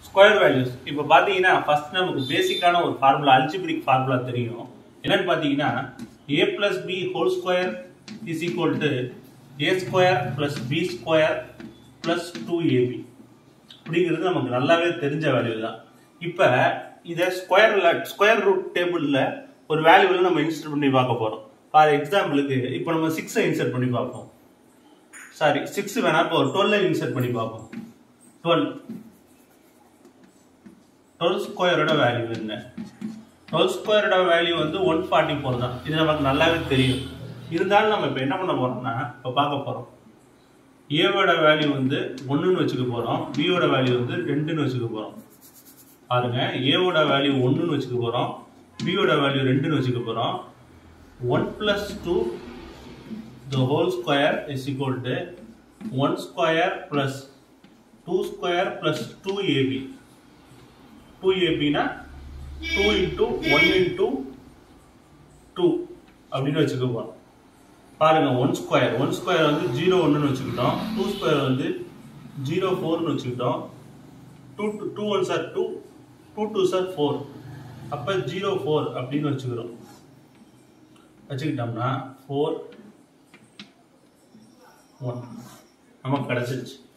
square values இப்போ பார்த்தீங்கன்னா first நமக்கு பேசிக்கான ஒரு ஃபார்முலா அல்ஜிபிரிக் ஃபார்முலா தெரியும் என்னன்னு பார்த்தீங்கன்னா A plus B whole square is equal to A square plus B square plus two AB அப்படிங்கிறது நமக்கு நல்லாவே தெரிஞ்ச வேல்யூ தான் இப்போ இதை ஸ்கொயர்ல ஸ்கொயர் ரூட் டேபிளில் ஒரு வேல்யூவில் நம்ம இன்சர்ட் பண்ணி பார்க்க போகிறோம் ஃபார் எக்ஸாம்பிளுக்கு இப்போ நம்ம சிக்ஸை இன்சர்ட் பண்ணி பார்ப்போம் சாரி சிக்ஸ் வேணா இப்போ ஒரு டுவெல்ல இன்சர்ட் பண்ணி பார்ப்போம் டுவெல் டுவெல் ஸ்கொயரோட வேல்யூ என்ன டுவெல் ஸ்கொயரோட வேல்யூ வந்து ஒன் ஃபார்ட்டி ஃபோர் தான் இது நமக்கு நல்லாவே தெரியும் இருந்தாலும் நம்ம இப்போ என்ன பண்ண போறோம்னா இப்போ பார்க்க போறோம் ஏவோட வேல்யூ வந்து ஒன்றுன்னு வச்சுக்க போறோம் பியோட வேல்யூ வந்து ரெண்டுன்னு வச்சுக்க போறோம் பாருங்க ஏவோட வேல்யூ ஒன்றுன்னு வச்சுக்க போறோம் பியோட வேல்யூ ரெண்டுன்னு வச்சுக்க போறோம் one plus two the whole square is equal to 1 square plus 2 square plus 2ab 2ab னா 2 into 1 into 2 அப்படின்னு வச்சுக்கோம் பாருங்க ஒன் ஸ்கொயர் ஒன் ஸ்கொயர் வந்து ஜீரோ ஒன்றுன்னு வச்சுக்கிட்டோம் டூ ஸ்கொயர் வந்து ஜீரோ ஃபோர்னு வச்சுக்கிட்டோம் two two one sir two two two sir four அப்போ ஜீரோ ஃபோர் அப்படின்னு வச்சுக்கிறோம் வச்சுக்கிட்டோம்னா ஃபோர் ஒன் நமக்கு கிடச்சிருச்சு